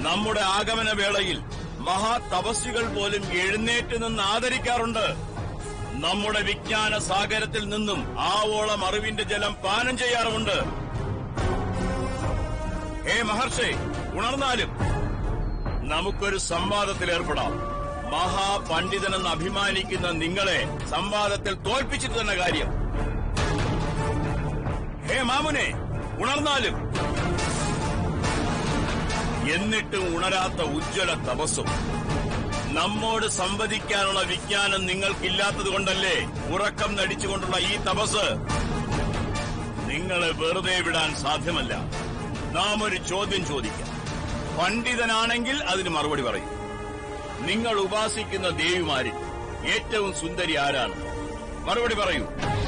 നമ്മുടെ ആഗമന വേളയിൽ മഹാതപസ്വികൾ പോലും എഴുന്നേറ്റ് നിന്ന് ആദരിക്കാറുണ്ട് നമ്മുടെ വിജ്ഞാന സാഗരത്തിൽ നിന്നും ആവോളം അറിവിന്റെ ജലം പാനം ചെയ്യാറുമുണ്ട് ഹേ മഹർഷി ഉണർന്നാലും നമുക്കൊരു സംവാദത്തിൽ ഏർപ്പെടാം മഹാപണ്ഡിതനെന്ന് അഭിമാനിക്കുന്ന നിങ്ങളെ സംവാദത്തിൽ തോൽപ്പിച്ചിട്ട് തന്നെ കാര്യം ഹേ മാമുനെ ഉണർന്നാലും എന്നിട്ടും ഉണരാത്ത ഉജ്ജ്വല തപസ്സും നമ്മോട് സംവദിക്കാനുള്ള വിജ്ഞാനം നിങ്ങൾക്കില്ലാത്തത് കൊണ്ടല്ലേ ഉറക്കം നടിച്ചുകൊണ്ടുള്ള ഈ തപസ് നിങ്ങളെ വെറുതെ വിടാൻ സാധ്യമല്ല നാം ഒരു ചോദ്യം ചോദിക്കാം പണ്ഡിതനാണെങ്കിൽ അതിന് മറുപടി പറയും നിങ്ങൾ ഉപാസിക്കുന്ന ദേവിമാരിൽ ഏറ്റവും സുന്ദരി ആരാണ് മറുപടി പറയൂ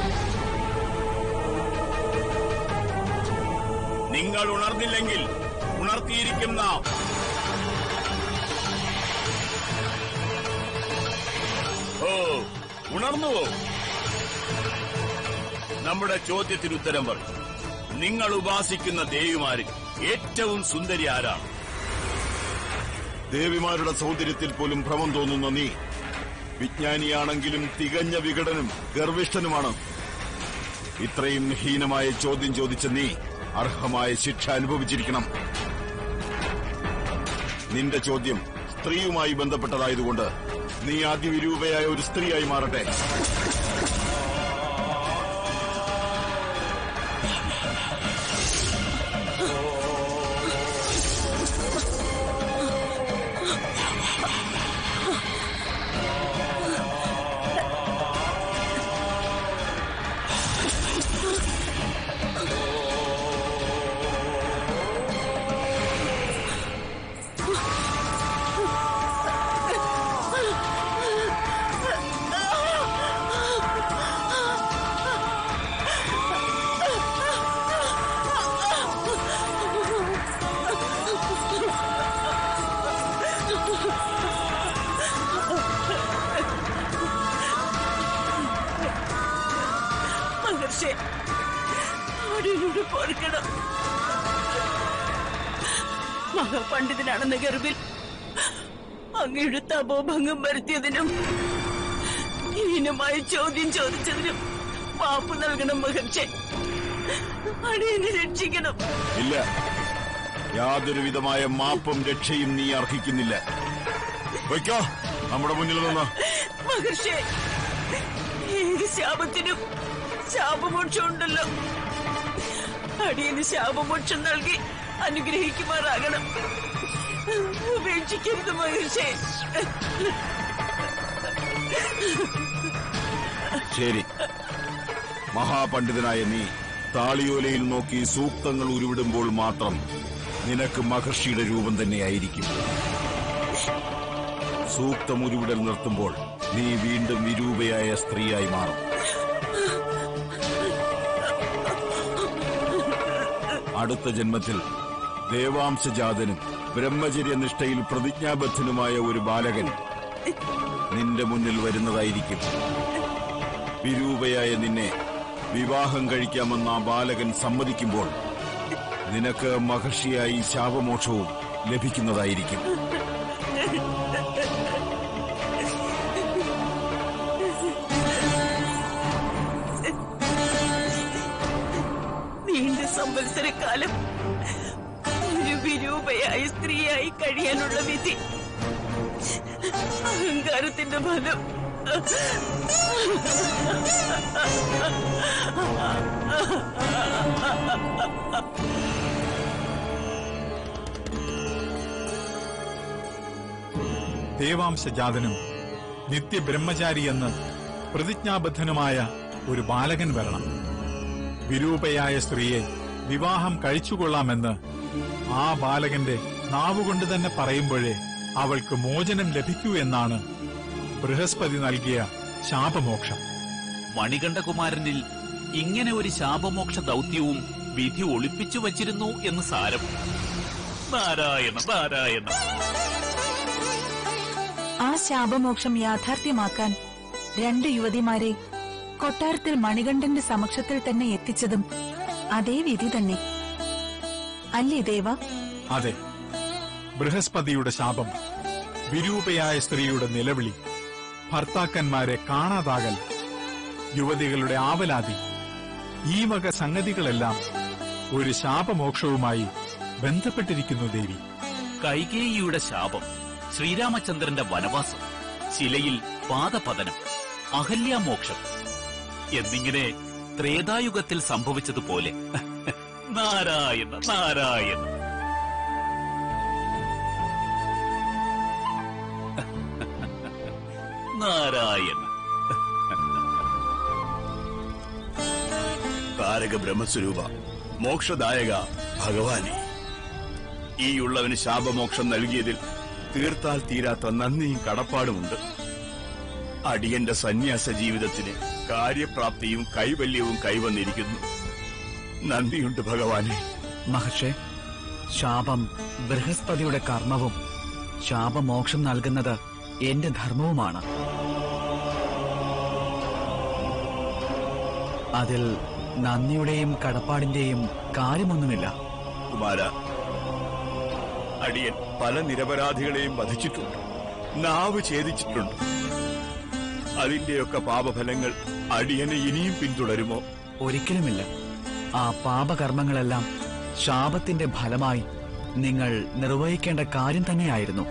നിങ്ങൾ ഉണർന്നില്ലെങ്കിൽ ഉണർത്തിയിരിക്കും നാം ഓ ഉണർന്നുവോ നമ്മുടെ ചോദ്യത്തിന് ഉത്തരം പറയും നിങ്ങൾ ഉപാസിക്കുന്ന ദേവിമാരിൽ ഏറ്റവും സുന്ദരി ആരാണ് ദേവിമാരുടെ സൗന്ദര്യത്തിൽ പോലും ഭ്രമം തോന്നുന്ന നീ വിജ്ഞാനിയാണെങ്കിലും തികഞ്ഞ വികടനും ഗർവിഷ്ഠനുമാണ് ഇത്രയും ഹീനമായ ചോദ്യം ചോദിച്ച നീ അർഹമായ ശിക്ഷ അനുഭവിച്ചിരിക്കണം നിന്റെ ചോദ്യം സ്ത്രീയുമായി ബന്ധപ്പെട്ടതായതുകൊണ്ട് നീ അതിവിരൂപയായ ഒരു സ്ത്രീയായി മാറട്ടെ മഹർഷി അടിയിലൂടെ പൊറുക്കണം മഹാപണ്ഡിതനാണെന്ന ഗർവിൽ അങ്ങയുടെ തപോഭംഗം വരുത്തിയതിനും ഹീനമായ ചോദ്യം ചോദിച്ചതിനും മാപ്പ് നൽകണം മഹർഷി അടിയനെ രക്ഷിക്കണം ഇല്ല യാതൊരു വിധമായ മാപ്പും രക്ഷയും നീ അർഹിക്കുന്നില്ല വയ്ക്കോ നമ്മുടെ മുന്നിൽ നിന്ന് മഹർഷി ഏത് ശാപത്തിനും ശാപമോക്ഷം ഉണ്ടല്ലോ അടിയന് ശാപമോക്ഷം നൽകി അനുഗ്രഹിക്കുമാറാകണം ഉപേക്ഷിക്കരുത് മഹർഷി ശരി മഹാപണ്ഡിതനായ നീ താളിയോലയിൽ നോക്കി സൂക്തങ്ങൾ ഉരുവിടുമ്പോൾ മാത്രം നിനക്ക് മഹർഷിയുടെ രൂപം തന്നെയായിരിക്കും സൂക്തം ഉരുവിടൽ നിർത്തുമ്പോൾ നീ വീണ്ടും വിരൂപയായ സ്ത്രീയായി മാറും അടുത്ത ജന്മത്തിൽ ദേവാംശജാതനും ബ്രഹ്മചര്യ നിഷ്ഠയിൽ പ്രതിജ്ഞാബദ്ധനുമായ ഒരു ബാലകൻ നിന്റെ മുന്നിൽ വരുന്നതായിരിക്കും വിരൂപയായ നിന്നെ വിവാഹം കഴിക്കാമെന്ന് ആ ബാലകൻ സമ്മതിക്കുമ്പോൾ നിനക്ക് മഹർഷിയായി ശാപമോക്ഷവും ലഭിക്കുന്നതായിരിക്കും നീണ്ട സംവത്സരക്കാലം ഒരു വിരൂപയായ സ്ത്രീയായി കഴിയാനുള്ള വിധി അഹങ്കാരത്തിന്റെ ഫലം ദേവാംശജാതനും നിത്യബ്രഹ്മചാരിയെന്ന് പ്രതിജ്ഞാബദ്ധനുമായ ഒരു ബാലകൻ വരണം വിരൂപയായ സ്ത്രീയെ വിവാഹം കഴിച്ചുകൊള്ളാമെന്ന് ആ ബാലകന്റെ നാവുകൊണ്ട് തന്നെ പറയുമ്പോഴേ അവൾക്ക് മോചനം ലഭിക്കൂ എന്നാണ് ബൃഹസ്പതി നൽകിയ ശാപമോക്ഷം മണികണ്ഠകുമാരനിൽ ഇങ്ങനെ ഒരു ശാപമോക്ഷ ദൗത്യവും വിധി ഒളിപ്പിച്ചു വച്ചിരുന്നു എന്ന് സാരം നാരായണ നാരായണ ആ ശാപമോക്ഷം യാഥാർത്ഥ്യമാക്കാൻ രണ്ട് യുവതിമാരെ കൊട്ടാരത്തിൽ മണികണ്ഠന്റെ സമക്ഷത്തിൽ തന്നെ എത്തിച്ചതും അതേ വിധി തന്നെ അല്ലേ ദേവ അതെ ബൃഹസ്പതിയുടെ ശാപം വിരൂപയായ സ്ത്രീയുടെ നിലവിളി ഭർത്താക്കന്മാരെ കാണാതാകൽ യുവതികളുടെ ആവലാതി ഈ വക സംഗതികളെല്ലാം ഒരു ശാപമോക്ഷവുമായി ബന്ധപ്പെട്ടിരിക്കുന്നു ദേവി കൈകേയിയുടെ ശാപം ശ്രീരാമചന്ദ്രന്റെ വനവാസം ശിലയിൽ പാദപതനം അഹല്യാമോക്ഷം എന്നിങ്ങനെ ത്രേതായുഗത്തിൽ സംഭവിച്ചതുപോലെ നാരായണ നാരായണ നാരായണ താരക ബ്രഹ്മസ്വരൂപ മോക്ഷദായക ഭഗവാനെ ഈയുള്ളവന് ശാപമോക്ഷം നൽകിയതിൽ തീർത്താൽ തീരാത്ത നന്ദിയും കടപ്പാടുമുണ്ട് അടിയന്റെ സന്യാസ ജീവിതത്തിന് കാര്യപ്രാപ്തിയും കൈവല്യവും കൈവന്നിരിക്കുന്നു നന്ദിയുണ്ട് ഭഗവാനെ മഹർഷേ ശാപം ബൃഹസ്പതിയുടെ കർമ്മവും ശാപമോക്ഷം നൽകുന്നത് എന്റെ ധർമ്മവുമാണ് അതിൽ നന്ദിയുടെയും കടപ്പാടിന്റെയും കാര്യമൊന്നുമില്ല കുമാര അടിയൻ പല നിരപരാധികളെയും വധിച്ചിട്ടുണ്ട് നാവ് ഛേദിച്ചിട്ടുണ്ട് അതിന്റെയൊക്കെ പാപഫലങ്ങൾ അടിയനെ ഇനിയും പിന്തുടരുമോ ഒരിക്കലുമില്ല ആ പാപകർമ്മങ്ങളെല്ലാം ശാപത്തിന്റെ ഫലമായി നിങ്ങൾ നിർവഹിക്കേണ്ട കാര്യം തന്നെയായിരുന്നു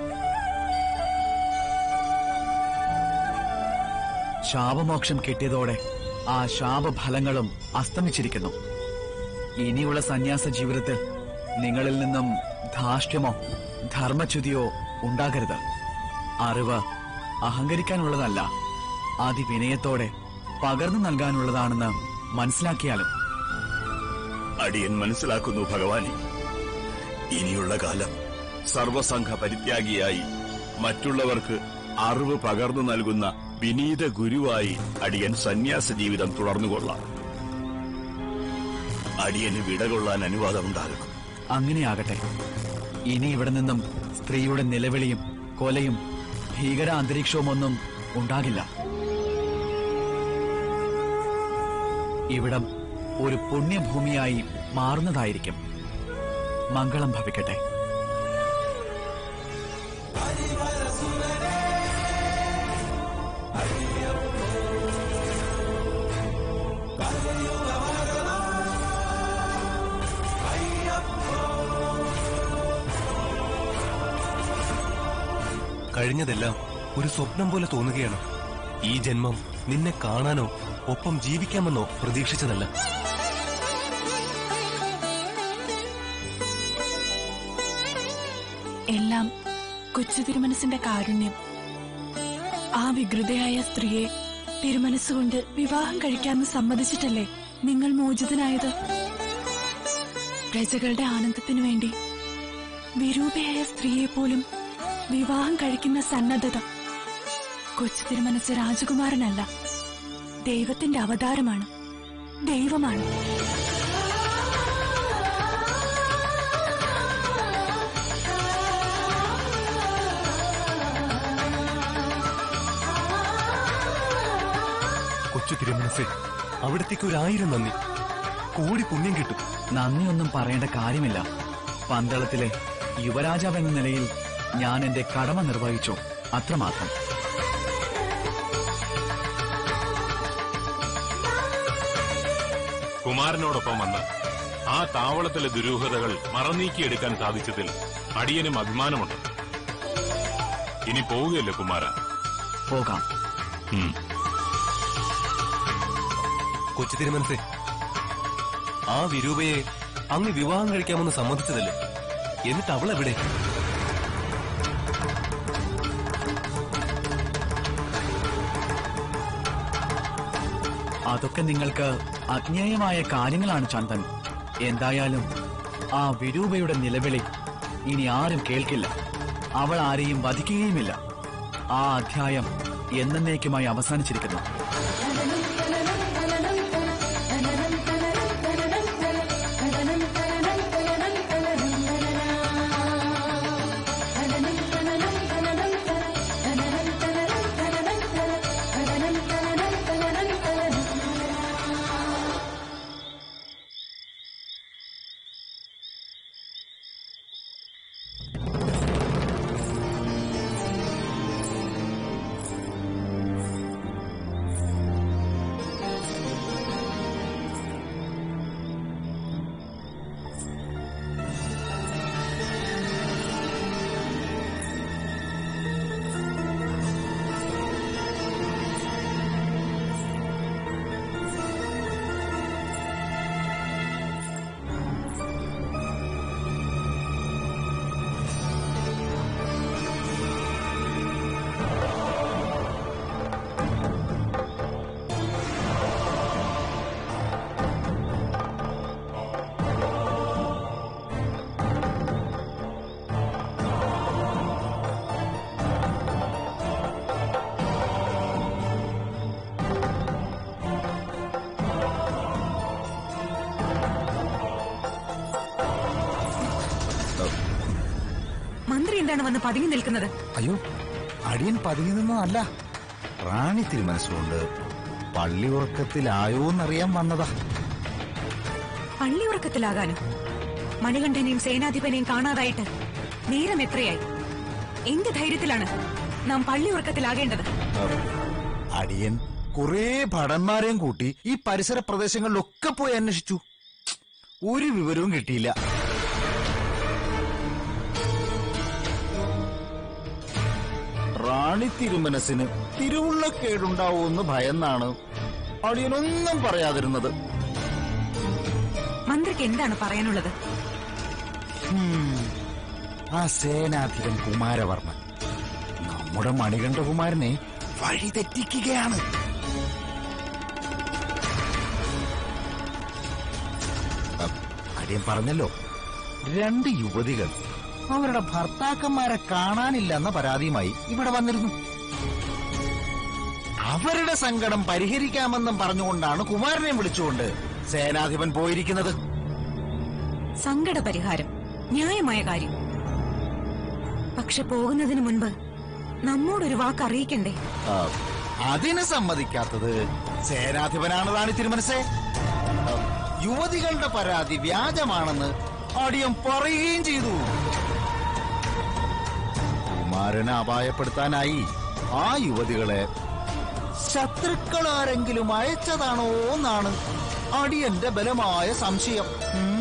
ശാപമോക്ഷം കിട്ടിയതോടെ ആ ശാപഫലങ്ങളും അസ്തമിച്ചിരിക്കുന്നു ഇനിയുള്ള സന്യാസ ജീവിതത്തിൽ നിങ്ങളിൽ നിന്നും ധാർഷ്ട്യമോ ധർമ്മച്യുതിയോ ഉണ്ടാകരുത് അറിവ് അഹങ്കരിക്കാനുള്ളതല്ല അതിവിനയത്തോടെ പകർന്നു നൽകാനുള്ളതാണെന്ന് മനസ്സിലാക്കിയാലും അടിയൻ മനസ്സിലാക്കുന്നു ഭഗവാനെ ഇനിയുള്ള കാലം സർവസംഘ പരിത്യാഗിയായി മറ്റുള്ളവർക്ക് അറിവ് പകർന്നു നൽകുന്ന വിനീത ഗുരുവായി അടിയൻ സന്യാസ ജീവിതം തുടർന്നുകൊള്ളാം അടിയന് വിടകൊള്ളാൻ അനുവാദമുണ്ടാകും അങ്ങനെയാകട്ടെ ഇനി ഇവിടെ നിന്നും സ്ത്രീയുടെ നിലവിളിയും കൊലയും ഭീകര അന്തരീക്ഷവുമൊന്നും ഉണ്ടാകില്ല ഇവിടം ഒരു പുണ്യഭൂമിയായി മാറുന്നതായിരിക്കും മംഗളം ഭവിക്കട്ടെ കഴിഞ്ഞതെല്ലാം ഒരു സ്വപ്നം പോലെ തോന്നുകയാണ് ഈ ജന്മം നിന്നെ കാണാനോ ഒപ്പം ജീവിക്കാമെന്നോ പ്രതീക്ഷിച്ചതല്ല എല്ലാം കൊച്ചു തിരുമനസിന്റെ കാരുണ്യം ആ വികൃതയായ സ്ത്രീയെ തിരുമനസ്സുകൊണ്ട് വിവാഹം കഴിക്കാമെന്ന് സമ്മതിച്ചിട്ടല്ലേ നിങ്ങൾ മോചിതനായത് പ്രജകളുടെ ആനന്ദത്തിനു വേണ്ടി വിരൂപയായ സ്ത്രീയെ പോലും വിവാഹം കഴിക്കുന്ന സന്നദ്ധത കൊച്ചു തിരുമനസ് രാജകുമാരനല്ല ദൈവത്തിന്റെ അവതാരമാണ് ദൈവമാണ് കൊച്ചു തിരുമനസേ അവിടത്തേക്ക് ഒരു ആയിരം നന്ദി കോടി പുണ്യം കിട്ടും നന്ദിയൊന്നും പറയേണ്ട കാര്യമില്ല പന്തളത്തിലെ യുവരാജാവ് എന്ന നിലയിൽ ഞാൻ എന്റെ കടമ നിർവഹിച്ചു അത്രമാത്രം കുമാരനോടൊപ്പം വന്ന് ആ താവളത്തിലെ ദുരൂഹതകൾ മറനീക്കിയെടുക്കാൻ സാധിച്ചതിൽ അടിയനും അഭിമാനമുണ്ട് ഇനി പോവുകയല്ലേ കുമാര പോകാം ഉം. കൊച്ചു തിരുമനസേ ആ വിരൂപയെ അങ്ങ് വിവാഹം കഴിക്കാമെന്ന് സമ്മതിച്ചതല്ലേ എന്നിട്ട് അവൾ എവിടെ അതൊക്കെ നിങ്ങൾക്ക് അജ്ഞേയമായ കാര്യങ്ങളാണ് ചന്ദൻ എന്തായാലും ആ വിരൂപയുടെ നിലവിളി ഇനി ആരും കേൾക്കില്ല അവൾ ആരെയും വധിക്കുകയുമില്ല ആ അധ്യായം എന്നേക്കുമായി അവസാനിച്ചിരിക്കുന്നു മന്ത്രി എന്താണ് വന്ന് പതുങ്ങി നിൽക്കുന്നത് അയ്യോ അടിയൻ പതുങ്ങി നിന്നതല്ല റാണി തിരുമനസ്സുകൊണ്ട് പള്ളി ഉറക്കത്തിലായോന്നറിയാൻ വന്നതാ പള്ളി ഉറക്കത്തിലാകാനും മണികണ്ഠനെയും സേനാധിപനെയും കാണാതായിട്ട് നേരം എത്രയായി എന്ത് ധൈര്യത്തിലാണ് നാം പള്ളി ഉറക്കത്തിലാകേണ്ടത് അടിയൻ കുറെ ഭടന്മാരെയും കൂട്ടി ഈ പരിസര പ്രദേശങ്ങളിലൊക്കെ പോയി അന്വേഷിച്ചു ഒരു വിവരവും കിട്ടിയില്ല റാണി തിരുമനസിന് തിരുവുള്ളക്കേടുണ്ടാവുമെന്ന് ഭയന്നാണ് അടിയനൊന്നും പറയാതിരുന്നത് മന്ത്രിക്ക് എന്താണ് പറയാനുള്ളത് ഹും, ആ സേനാധിപൻ കുമാരവർമ്മൻ നമ്മുടെ മണികണ്ഠകുമാരനെ വഴി തെറ്റിക്കുകയാണ് അ- അടിയൻ പറഞ്ഞല്ലോ രണ്ട് യുവതികൾ അവരുടെ ഭർത്താക്കന്മാരെ കാണാനില്ലെന്ന പരാതിയുമായി ഇവിടെ വന്നിരുന്നു അവരുടെ സങ്കടം പരിഹരിക്കാമെന്നും പറഞ്ഞുകൊണ്ടാണ് കുമാരനെ വിളിച്ചുകൊണ്ട് സേനാധിപൻ പോയിരിക്കുന്നത് സങ്കട പരിഹാരം ന്യായമായ കാര്യം പക്ഷെ പോകുന്നതിന് മുൻപ് നമ്മോടൊരു വാക്ക് അറിയിക്കണ്ടേ ആ, അതിന് സമ്മതിക്കാത്തത് സേനാധിപനാണ് റാണി തിരുമനസേ ആ, യുവതികളുടെ പരാതി വ്യാജമാണെന്ന് അടിയൻ പറയുകയും ചെയ്തു കുമാരനെ അപായപ്പെടുത്താനായി ആ യുവതികളെ ശത്രുക്കളാരെങ്കിലും അയച്ചതാണോ എന്നാണ് അടിയന്റെ ബലമായ സംശയം ഉം.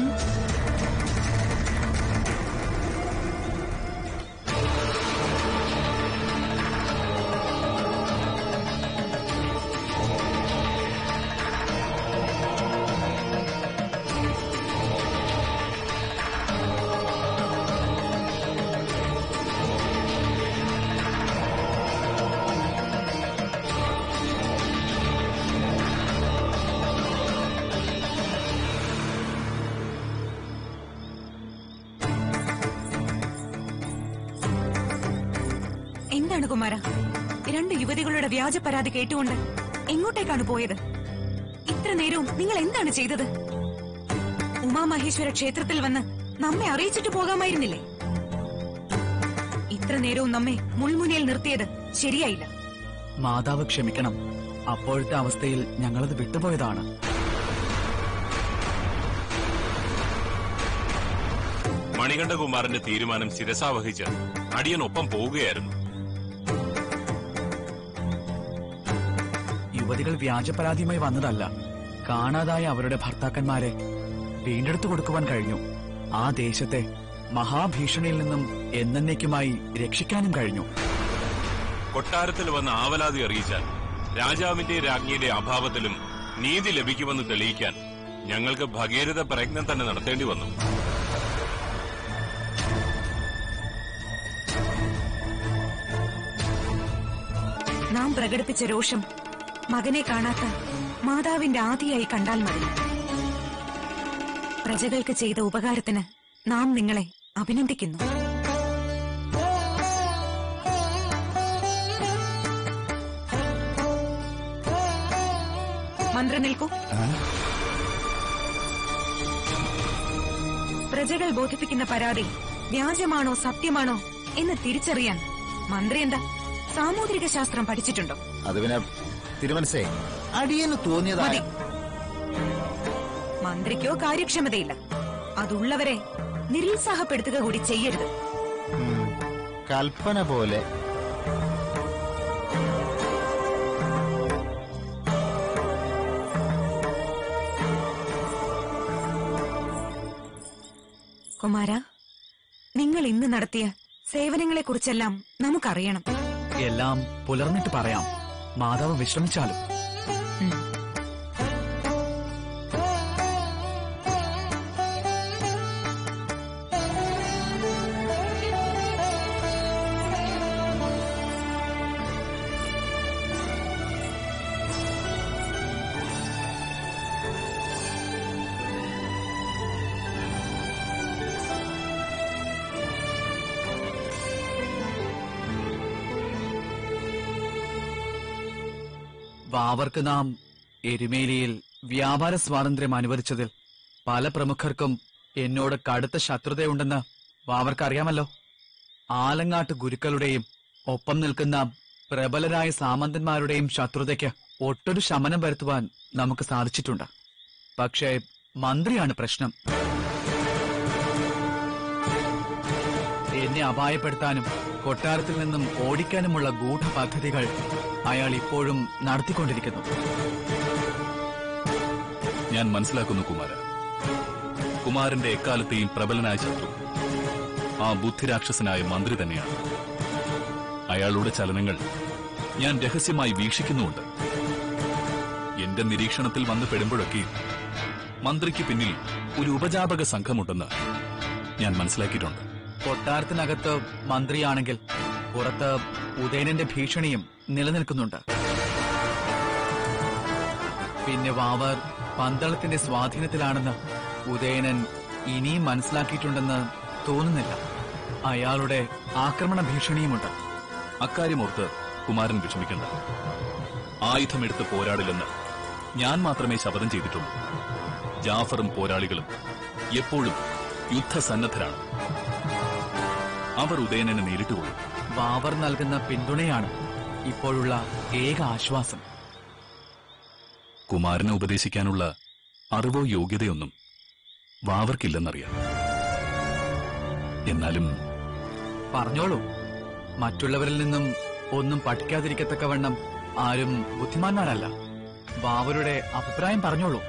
എന്താണ് കുമാര രണ്ട് യുവതികളുടെ വ്യാജ പരാതി കേട്ടുകൊണ്ട് എങ്ങോട്ടേക്കാണ് പോയത് ഇത്ര നേരവും നിങ്ങൾ എന്താണ് ചെയ്തത് ഉമാമഹേശ്വര ക്ഷേത്രത്തിൽ വന്ന് നമ്മെ അറിയിച്ചിട്ട് പോകാമായിരുന്നില്ലേ ഇത്ര നേരവും നമ്മെ മുൾമുനയിൽ നിർത്തിയത് ശരിയായില്ല മാതാവ് ക്ഷമിക്കണം അപ്പോഴത്തെ അവസ്ഥയിൽ ഞങ്ങളത് വിട്ടുപോയതാണ് മണികണ്ഠകുമാരന്റെ തീരുമാനം ശിരസാവഹിച്ച് അടിയനൊപ്പം പോവുകയായിരുന്നു യുവതികൾ വ്യാജപരാതിയുമായി വന്നതല്ല കാണാതായ അവരുടെ ഭർത്താക്കന്മാരെ വീണ്ടെടുത്തു കൊടുക്കുവാൻ കഴിഞ്ഞു ആ ദേശത്തെ മഹാഭീഷണിയിൽ നിന്നും എന്നേക്കുമായി രക്ഷിക്കാനും കഴിഞ്ഞു കൊട്ടാരത്തിൽ വന്ന് ആവലാതി അറിയിച്ചാൽ രാജാവിന്റെ രാജ്ഞിയുടെ അഭാവത്തിലും നീതി ലഭിക്കുമെന്ന് തെളിയിക്കാൻ ഞങ്ങൾക്ക് ഭഗീരഥ പ്രയത്നം തന്നെ നടത്തേണ്ടി വന്നു നാം പ്രകടിപ്പിച്ച രോഷം മകനെ കാണാത്ത മാതാവിന്റെ ആദിയായി കണ്ടാൽ മതി പ്രജകൾക്ക് ചെയ്ത ഉപകാരത്തിന് നാം നിങ്ങളെ അഭിനന്ദിക്കുന്നു മന്ത്രി നിൽക്കൂ പ്രജകൾ ബോധിപ്പിക്കുന്ന പരാതി വ്യാജമാണോ സത്യമാണോ എന്ന് തിരിച്ചറിയാൻ മന്ത്രി എന്താ സാമൂതിരിക ശാസ്ത്രം പഠിച്ചിട്ടുണ്ടോ അത് പിന്നെ തിരുമനസേ അടിയന് തോന്നിയതായ മതി മന്ത്രിക്കോ കാര്യക്ഷമതയില്ല അതുള്ളവരെ നിരുത്സാഹപ്പെടുത്തുക കൂടി ചെയ്യരുത് ഉം, കൽപ്പന പോലെ കുമാര നിങ്ങൾ ഇന്ന് നടത്തിയ സേവനങ്ങളെക്കുറിച്ചെല്ലാം നമുക്കറിയണം എല്ലാം പുലർന്നിട്ട് പറയാം മാതാവ് വിശ്രമിച്ചാലും ഉം. വാവർക്ക് നാം എരുമേലിയിൽ വ്യാപാര സ്വാതന്ത്ര്യം അനുവദിച്ചതിൽ പല പ്രമുഖർക്കും എന്നോട് കടുത്ത ശത്രുതയുണ്ടെന്ന് വാവർക്ക് അറിയാമല്ലോ ആലങ്ങാട്ട് ഗുരുക്കളുടെയും ഒപ്പം നിൽക്കുന്ന പ്രബലരായ സാമന്തന്മാരുടെയും ശത്രുതയ്ക്ക് ഒട്ടൊരു ശമനം വരുത്തുവാൻ നമുക്ക് സാധിച്ചിട്ടുണ്ട് പക്ഷേ മന്ത്രിയാണ് പ്രശ്നം എന്നെ അപായപ്പെടുത്താനും കൊട്ടാരത്തിൽ നിന്നും ഓടിക്കാനുമുള്ള ഗൂഢപദ്ധതികൾ അയാൾ ഇപ്പോഴും നടത്തിക്കൊണ്ടിരിക്കുന്നു ഞാൻ മനസ്സിലാക്കുന്നു കുമാര കുമാരന്റെ എക്കാലത്തെയും പ്രബലനായ ശത്രു ആ ബുദ്ധിരാക്ഷസനായ മന്ത്രി തന്നെയാണ് അയാളുടെ ചലനങ്ങൾ ഞാൻ രഹസ്യമായി വീക്ഷിക്കുന്നുമുണ്ട് എന്റെ നിരീക്ഷണത്തിൽ വന്ന് പെടുമ്പോഴൊക്കെ മന്ത്രിക്ക് പിന്നിൽ ഒരു ഉപജാപക സംഘമുണ്ടെന്ന് ഞാൻ മനസ്സിലാക്കിയിട്ടുണ്ട് കൊട്ടാരത്തിനകത്ത് മന്ത്രിയാണെങ്കിൽ പുറത്ത് ഉദയനന്റെ ഭീഷണിയും നിലനിൽക്കുന്നുണ്ട് പിന്നെ വാവർ പന്തളത്തിന്റെ സ്വാധീനത്തിലാണെന്ന് ഉദയനൻ ഇനിയും മനസ്സിലാക്കിയിട്ടുണ്ടെന്ന് തോന്നുന്നില്ല അയാളുടെ ആക്രമണ ഭീഷണിയുമുണ്ട് അക്കാര്യമോർത്ത് കുമാരൻ വിഷമിക്കണ്ട ആയുധമെടുത്ത് പോരാടില്ലെന്ന് ഞാൻ മാത്രമേ ശപഥം ചെയ്തിട്ടുള്ളൂ ജാഫറും പോരാളികളും എപ്പോഴും യുദ്ധസന്നദ്ധരാണ് അവർ ഉദയനനെ നേരിട്ട് കൊള്ളും വാവർ നൽകുന്ന പിന്തുണയാണ് ഇപ്പോഴുള്ള ഏക ആശ്വാസം കുമാരനെ ഉപദേശിക്കാനുള്ള അറിവോ യോഗ്യതയൊന്നും വാവർക്കില്ലെന്നറിയാം എന്നാലും പറഞ്ഞോളൂ മറ്റുള്ളവരിൽ നിന്നും ഒന്നും പഠിക്കാതിരിക്കത്തക്കവണ്ണം ആരും ബുദ്ധിമാന്മാരല്ല വാവരുടെ അഭിപ്രായം പറഞ്ഞോളൂ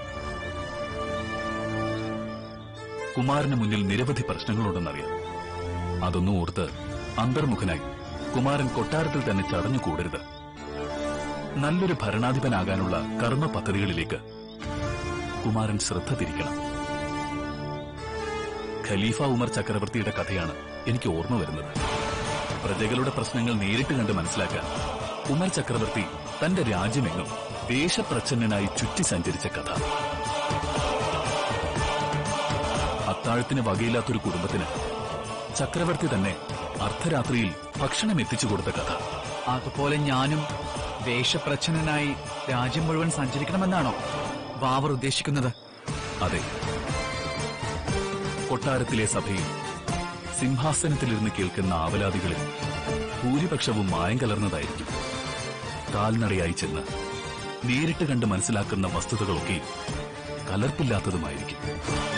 കുമാരന് മുന്നിൽ നിരവധി പ്രശ്നങ്ങളുണ്ടെന്നറിയാം അതൊന്നും ഓർത്ത് അന്തർമുഖനായി കുമാരൻ കൊട്ടാരത്തിൽ തന്നെ ചടഞ്ഞു കൂടരുത് നല്ലൊരു ഭരണാധിപനാകാനുള്ള കർമ്മ പദ്ധതികളിലേക്ക് കുമാരൻ ശ്രദ്ധ തിരിക്കണം ഖലീഫ ഉമർ ചക്രവർത്തിയുടെ കഥയാണ് എനിക്ക് ഓർമ്മ വരുന്നത് പ്രജകളുടെ പ്രശ്നങ്ങൾ നേരിട്ട് കണ്ട് മനസ്സിലാക്കാൻ ഉമർ ചക്രവർത്തി തന്റെ രാജ്യമെങ്ങും ദേശപ്രച്ഛന്നനായി ചുറ്റി സഞ്ചരിച്ച കഥ അത്താഴത്തിന് വകയില്ലാത്തൊരു കുടുംബത്തിന് ചക്രവർത്തി തന്നെ അർദ്ധരാത്രിയിൽ ഭക്ഷണം എത്തിച്ചു കൊടുത്ത കഥ അതുപോലെ ഞാനും വേഷപ്രച്ഛന്നനായി രാജ്യം മുഴുവൻ സഞ്ചരിക്കണമെന്നാണോ വാവർ ഉദ്ദേശിക്കുന്നത് അതെ കൊട്ടാരത്തിലെ സഭയിൽ സിംഹാസനത്തിലിരുന്ന് കേൾക്കുന്ന ആവലാതികളിൽ ഭൂരിപക്ഷവും മായം കലർന്നതായിരിക്കും കാൽനടയായി ചെന്ന് നേരിട്ട് കണ്ട് മനസ്സിലാക്കുന്ന വസ്തുതകളൊക്കെ കലർപ്പില്ലാത്തതുമായിരിക്കും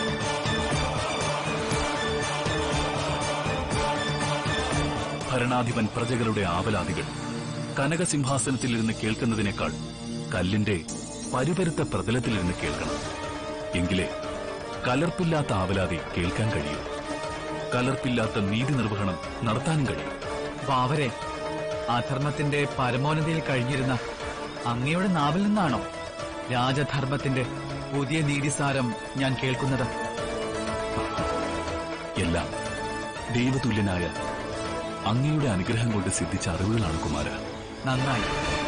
ഭരണാധിപൻ പ്രജകളുടെ ആവലാതികൾ കനകസിംഹാസനത്തിലിരുന്ന് കേൾക്കുന്നതിനേക്കാൾ കല്ലിന്റെ പരിപരുത്ത പ്രതലത്തിലിരുന്ന് കേൾക്കണം എങ്കിലേ കലർപ്പില്ലാത്ത ആവലാതി കേൾക്കാൻ കഴിയും കലർപ്പില്ലാത്ത നീതി നിർവഹണം നടത്താനും കഴിയും വാവരെ അധർമ്മത്തിന്റെ പരമോന്നതയിൽ കഴിഞ്ഞിരുന്ന അങ്ങയുടെ നാവിൽ നിന്നാണോ രാജധർമ്മത്തിന്റെ പുതിയ നീതിസാരം ഞാൻ കേൾക്കുന്നത് എല്ലാം ദൈവതുല്യനായ അങ്ങയുടെ അനുഗ്രഹം കൊണ്ട് സിദ്ധിച്ച അറിവുകളാണ് കുമാര നന്നായി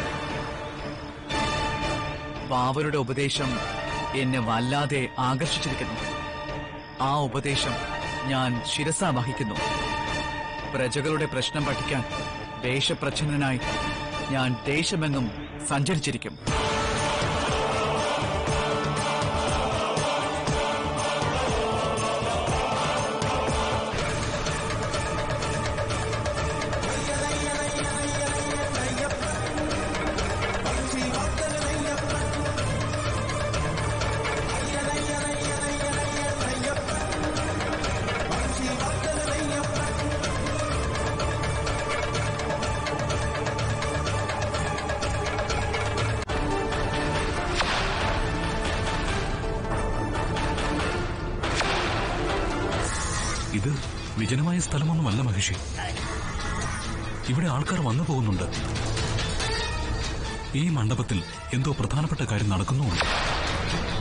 വാവരുടെ ഉപദേശം എന്നെ വല്ലാതെ ആകർഷിച്ചിരിക്കുന്നു ആ ഉപദേശം ഞാൻ ശിരസ വഹിക്കുന്നു പ്രജകളുടെ പ്രശ്നം പഠിക്കാൻ ദേശപ്രച്ഛന്നനായി ഞാൻ ദേശമെങ്ങും സഞ്ചരിച്ചിരിക്കും ഇത് വിജനമായ സ്ഥലമൊന്നുമല്ല മഹിഷി ഇവിടെ ആൾക്കാർ വന്നു പോകുന്നുണ്ട് ഈ മണ്ഡപത്തിൽ എന്തോ പ്രധാനപ്പെട്ട കാര്യം നടക്കുന്നുമുണ്ട്